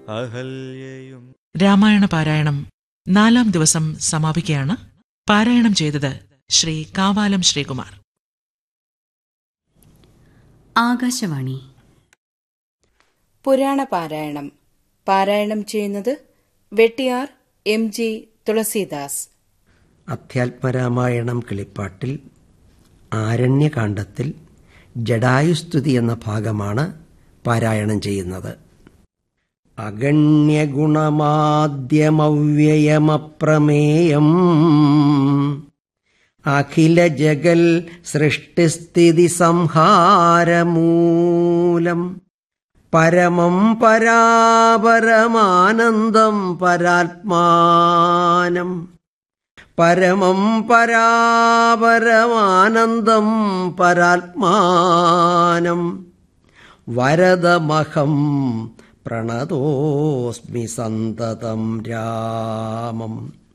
അഹല്യയും രാമായണ പാരായണം നാലാം ദിവസം സമാപിക്കുകയാണ് പാരായണം ചെയ്തത് ശ്രീ കാവാലം ശ്രീകുമാർ ആകാശവാണി പുരാണ പാരായണം പാരായണം ചെയ്യുന്നത് വെട്ടിയാർ എം ജി തുളസീദാസ് അധ്യാത്മരാമായണം കിളിപ്പാട്ടിൽ ആരണ്യകാണ്ഡത്തിൽ ജഡായുസ്തുതി എന്ന ഭാഗമാണ് പാരായണം ചെയ്യുന്നത് അഗണ്യഗുണമാദ്യമവ്യയമപ്രമേയം അഖില ജഗൽ സൃഷ്ടിസ്ഥിതി സംഹാരമൂലം പരമം പരാപരമാനന്ദം പരാത്മാനം പരമം പരാപരമാനന്ദം പരാത്മാനം വരദമഹം പ്രണതോസ്മി സന്തതം രാമം